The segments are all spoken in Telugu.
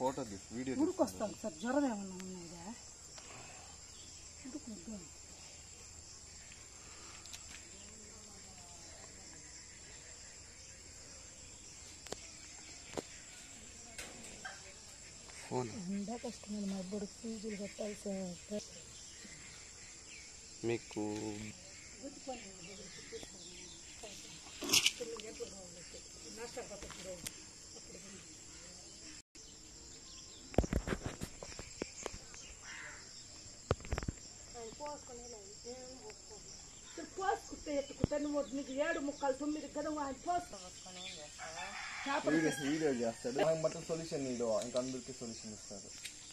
ఫోటో తీసి వీడియో ఉడుకొస్తాను సార్ జ్వరం ఏమన్నా ఉన్నాయిగా ఉడుకు వద్దు. ఫోన్ ఎండా కష్టమైన మా అబ్బుడు ఫీజులు కట్టాలి సార్ మీకు పోసుకుంటే ఎత్తుకుంటే నువ్వు నీకు ఏడు ముక్కలు తొమ్మిది కదా ఆయన పోసు వీడియో వీడియో చేస్తాడు మనకు మొత్తం సొల్యూషన్ నీడు ఇంకా అందరికీ సొల్యూషన్ ఇస్తారు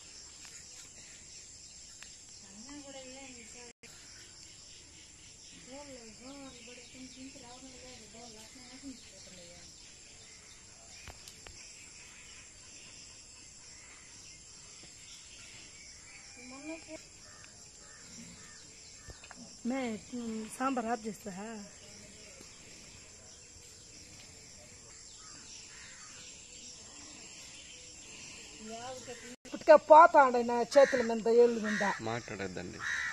మే సాంబార్ ఆఫ్ చేస్తా ఇప్పటికే పోతాండ నా చేతుల మీద ఏళ్ళు మీద మాట్లాడద్దండి